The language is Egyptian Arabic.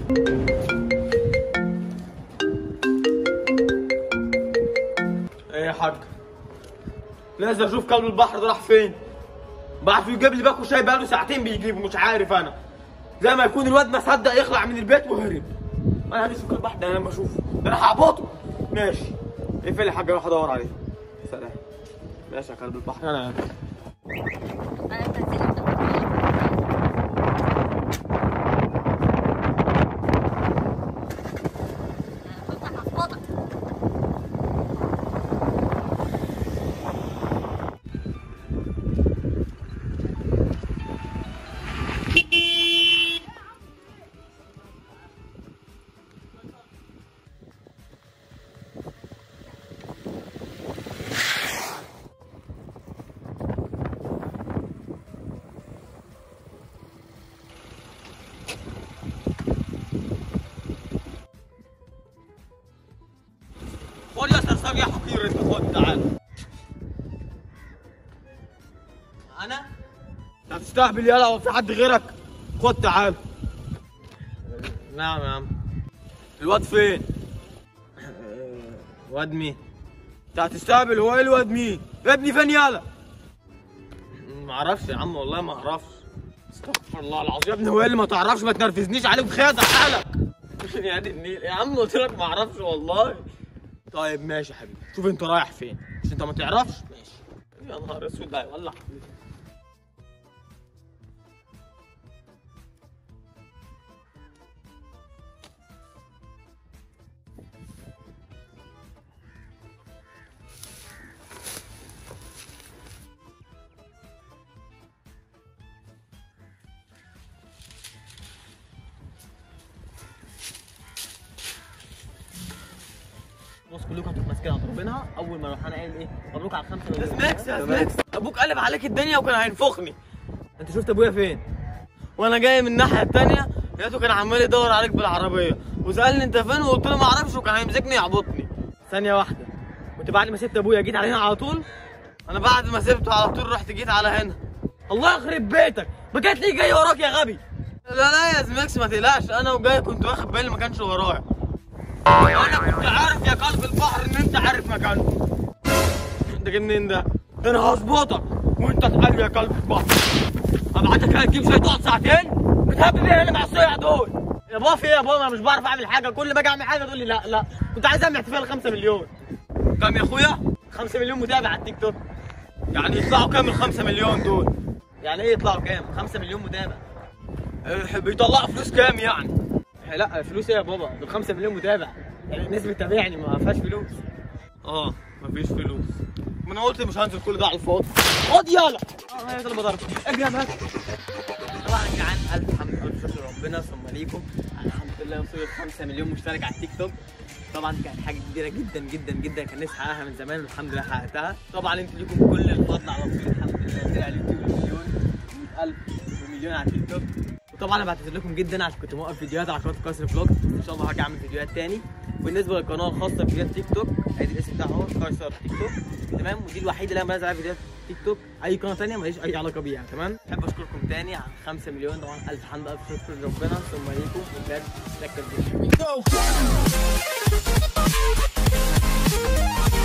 ايه يا حاج لازم اشوف كلب البحر ده راح فين بعت يجيب لي باكو شاي بقاله ساعتين بيجيبه مش عارف انا زي ما يكون الواد ما صدق يخلع من البيت وهرب انا عايز اشوف كلب البحر ده انا لما اشوفه ده انا هعبطه ماشي اقفل يا حاج اروح ادور عليه سلام ماشي يا كلب البحر انا خد يا سرساب يا حقير انت خد تعال انا انت هتستهبل يلا هو في حد غيرك خد تعال نعم يا عم الواد فين واد مين انت هتستهبل هو ايه الواد مين ابني فين يالا ما اعرفش يا عم والله ما اعرفش استغفر الله العظيم يا ابني هو ايه اللي ما تعرفش ما تنرفزنيش عليك بخير حالك يا دي النيل يا عم قلت لك ما اعرفش والله طيب ماشي يا حبيبي شوف انت رايح فين مش انت ما تعرفش ماشي يا نهار اسود ده هيولع بص كلكم هتبقوا ماسكينها ضاربينها اول ما اروح انا قايل ايه مبروك على الخمسه مليون سماكس يا سماكس ابوك قلب عليك الدنيا وكان هينفخني انت شفت ابويا فين وانا جاي من الناحيه الثانيه لقيته كان عمال يدور عليك بالعربيه وسالني انت فين وقلت له ما اعرفش وكان هيمسكني يعبطني ثانيه واحده وانت بعد ما سبت ابويا جيت على هنا على طول انا بعد ما سبته على طول رحت جيت على هنا الله يخرب بيتك ما كانت ليه جاي وراك يا غبي لا لا يا زميكس ما تقلقش انا وجاي كنت واخد بالي ما كانش ورايا انا كنت عارف يا قلب البحر ان انت عارف مكانه انت جاي منين ده؟ ده انا هظبطك وانت تعالي يا قلب البحر ابعتك هتجيب شويه تقعد ساعتين بتهبب ايه اللي مع الصيع دول يا بابا في ايه يا بابا انا مش بعرف اعمل حاجه كل ما اجي اعمل حاجه تقول لي لا لا كنت عايز اعمل احتفال 5 مليون كام يا اخويا 5 مليون متابع على التيك توك يعني يطلعوا كام ال 5 مليون دول يعني ايه يطلعوا كام 5 مليون متابع إيه، بيطلعوا فلوس كام يعني لا فلوس ايه يا بابا دول 5 مليون متابع يعني الناس بتتابعني ما فيهاش فلوس اه مفيش فلوس ما انا قلت مش هنزل كل ده على الفاضي خد يلا اه يا طلب ضرب اجري يا باشا طبعا يا جدعان الف حمد الف شكر ربنا ثم ليكم الحمد لله وصلت 5 مليون مشترك على التيك توك طبعا كانت حاجه كبيره جدا جدا جدا كان نفسي احققها من زمان والحمد لله حققتها طبعا انتوا ليكم كل الفضل على وصول الحمد لله طلع اليوتيوب مليون 100000 ومليون على التيك توك وطبعا انا بعتذر لكم جدا عشان كنت موقف فيديوهات على قناه كايسر فلوج ان شاء الله هاجي اعمل فيديوهات تاني بالنسبه للقناه الخاصه بفيديوهات تيك توك ادي الاسم بتاعها اهو كايسر تيك توك تمام ودي الوحيده اللي انا بنزل عليها فيديوهات تيك توك اي قناه تانيه ماليش اي علاقه بيها تمام بحب اشكركم تاني على 5 مليون طبعا الف حمد الف شكر لربنا ثم ليكم وبجد شكرا جدا